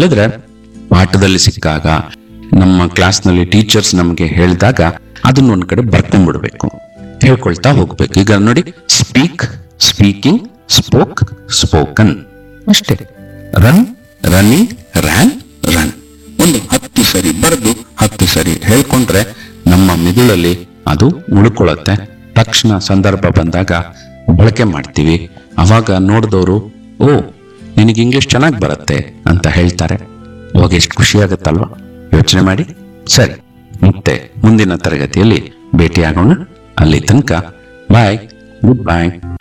ಇಲ್ಲದ್ರೆ ಪಾಠದಲ್ಲಿ ಸಿಕ್ಕಾಗ ನಮ್ಮ ಕ್ಲಾಸ್ನಲ್ಲಿ ಟೀಚರ್ಸ್ ನಮಗೆ ಹೇಳಿದಾಗ ಅದನ್ನ ಒಂದ್ ಕಡೆ ಬರ್ಕೊಂಡ್ಬಿಡ್ಬೇಕು ಹೇಳ್ಕೊಳ್ತಾ ಹೋಗ್ಬೇಕು ಈಗ ನೋಡಿ ಸ್ಪೀಕ್ ಸ್ಪೀಕಿಂಗ್ ಸ್ಪೋಕ್ ಸ್ಪೋಕನ್ ಅಷ್ಟೇ ರನ್ ರನ್ನಿಂಗ್ ರ್ಯಾನ್ ರನ್ ಒಂದು ಹತ್ತು ಸರಿ ಬರೆದು ಹತ್ತು ಸರಿ ಹೇಳ್ಕೊಂಡ್ರೆ ನಮ್ಮ ಮಿದುಳಲ್ಲಿ ಅದು ಉಳ್ಕೊಳ್ಳುತ್ತೆ ತಕ್ಷಣ ಸಂದರ್ಭ ಬಂದಾಗ ಬಳಕೆ ಮಾಡ್ತೀವಿ ಅವಾಗ ನೋಡಿದವರು ಓ ನಿನಗೆ ಇಂಗ್ಲಿಷ್ ಚೆನ್ನಾಗಿ ಬರುತ್ತೆ ಅಂತ ಹೇಳ್ತಾರೆ ಅವಾಗ ಎಷ್ಟು ಖುಷಿ ಆಗುತ್ತಲ್ವಾ ಯೋಚನೆ ಮಾಡಿ ಸರಿ ಮತ್ತೆ ಮುಂದಿನ ತರಗತಿಯಲ್ಲಿ ಭೇಟಿಯಾಗೋಣ ಅಲ್ಲಿ ತನಕ ಬಾಯ್ ಗುಡ್ ಬಾಯ್